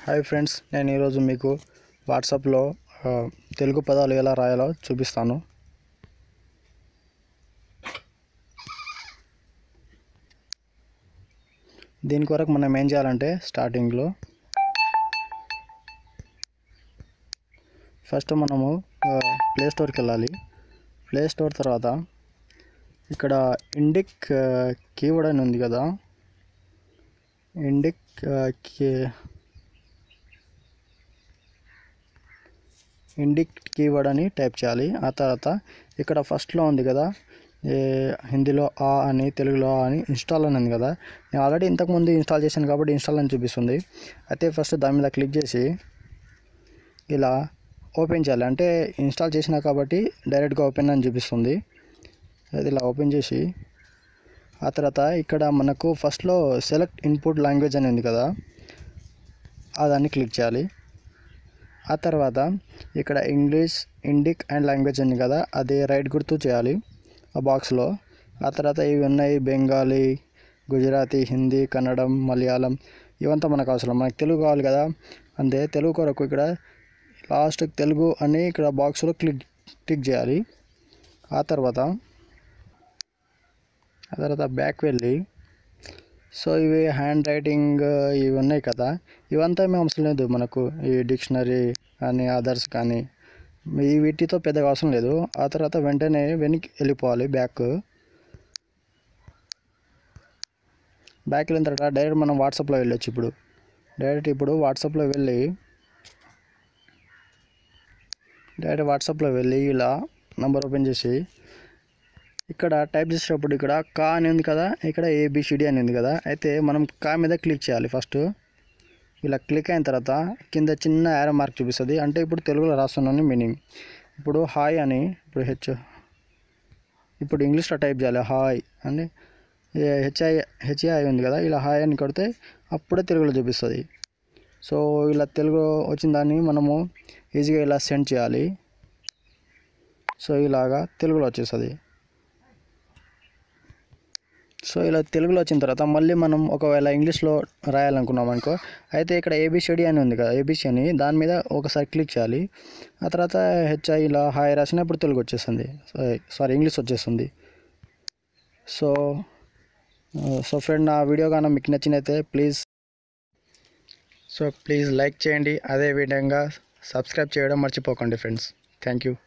hi friends నేను ఈరోజు మీకు వాట్సాప్లో ఆ, తెలుగు పదాలు ఎలా రాయాలో చూపిస్తాను దీని కొరకు మనం ఏం చేయాలంటే స్టార్టింగ్లో ఫస్ట్ మనము ప్లే స్టోర్కి వెళ్ళాలి ప్లే స్టోర్ తర్వాత ఇక్కడ ఇండిక్ కీవర్డ్ అని ఉంది కదా ఇండిక్ కీ ఇండిక్ కీవర్డ్ అని టైప్ చేయాలి ఆ తర్వాత ఇక్కడ ఫస్ట్లో ఉంది కదా ఏ హిందీలో ఆ అని తెలుగులో ఆ అని ఇన్స్టాల్ అని ఉంది కదా నేను ఆల్రెడీ ఇంతకుముందు ఇన్స్టాల్ చేశాను కాబట్టి ఇన్స్టాల్ అని చూపిస్తుంది అయితే ఫస్ట్ దాని మీద క్లిక్ చేసి ఇలా ఓపెన్ చేయాలి అంటే ఇన్స్టాల్ చేసినా కాబట్టి డైరెక్ట్గా ఓపెన్ అని చూపిస్తుంది అది ఇలా ఓపెన్ చేసి ఆ తర్వాత ఇక్కడ మనకు ఫస్ట్లో సెలెక్ట్ ఇన్పుట్ లాంగ్వేజ్ అని ఉంది కదా ఆ దాన్ని క్లిక్ చేయాలి ఆ తర్వాత ఇక్కడ ఇంగ్లీష్ ఇండిక్ అండ్ లాంగ్వేజ్ ఉంది కదా అది రైట్ గుర్తు చేయాలి ఆ బాక్స్లో ఆ తర్వాత ఇవి ఉన్నాయి బెంగాలీ గుజరాతీ హిందీ కన్నడం మలయాళం ఇవంతా మనకు అవసరం మనకు తెలుగు కావాలి కదా అంతే తెలుగు కొరకు ఇక్కడ లాస్ట్ తెలుగు అని ఇక్కడ బాక్స్లో క్లిక్ క్లిక్ చేయాలి ఆ తర్వాత ఆ తర్వాత బ్యాక్ వెళ్ళి సో ఇవి హ్యాండ్ రైటింగ్ ఇవి ఉన్నాయి కదా ఇవంతా ఏమీ అవసరం లేదు మనకు ఈ డిక్షనరీ కానీ అదర్స్ కానీ ఈ వీటితో పెద్దగా అవసరం లేదు ఆ తర్వాత వెంటనే వెనక్కి వెళ్ళిపోవాలి బ్యాక్ బ్యాక్ వెళ్ళిన తర్వాత డైరెక్ట్ మనం వాట్సాప్లో వెళ్ళొచ్చు ఇప్పుడు డైరెక్ట్ ఇప్పుడు వాట్సాప్లో వెళ్ళి డైరెక్ట్ వాట్సాప్లో వెళ్ళి ఇలా నంబర్ ఓపెన్ చేసి ఇక్కడ టైప్ చేసేటప్పుడు ఇక్కడ కా అని ఉంది కదా ఇక్కడ ఏబిసిడి అని ఉంది కదా అయితే మనం కా మీద క్లిక్ చేయాలి ఫస్ట్ ఇలా క్లిక్ అయిన తర్వాత కింద చిన్న యారో మార్క్ చూపిస్తుంది అంటే ఇప్పుడు తెలుగులో రాస్తున్నాను మీనింగ్ ఇప్పుడు హాయ్ అని ఇప్పుడు హెచ్ ఇప్పుడు ఇంగ్లీష్లో టైప్ చేయాలి హాయ్ అని హెచ్ఐ హెచ్ఐ ఉంది కదా ఇలా హాయ్ అని కొడితే అప్పుడే తెలుగులో చూపిస్తుంది సో ఇలా తెలుగు వచ్చిన దాన్ని మనము ఈజీగా ఇలా సెండ్ చేయాలి సో ఇలాగా తెలుగులో వచ్చేస్తుంది సో ఇలా తెలుగులో వచ్చిన తర్వాత మళ్ళీ మనం ఒకవేళ ఇంగ్లీష్లో రాయాలనుకున్నాం అనుకో అయితే ఇక్కడ ఏబిసిడి అని ఉంది కదా ఏబిసి అని దాని మీద ఒకసారి క్లిక్ చేయాలి ఆ తర్వాత హెచ్ఐ ఇలా హాయ్ రాసినప్పుడు తెలుగు వచ్చేస్తుంది సారీ ఇంగ్లీష్ వచ్చేస్తుంది సో సో ఫ్రెండ్ నా వీడియో కానీ మీకు నచ్చినైతే ప్లీజ్ సో ప్లీజ్ లైక్ చేయండి అదే విధంగా సబ్స్క్రైబ్ చేయడం మర్చిపోకండి ఫ్రెండ్స్ థ్యాంక్ యూ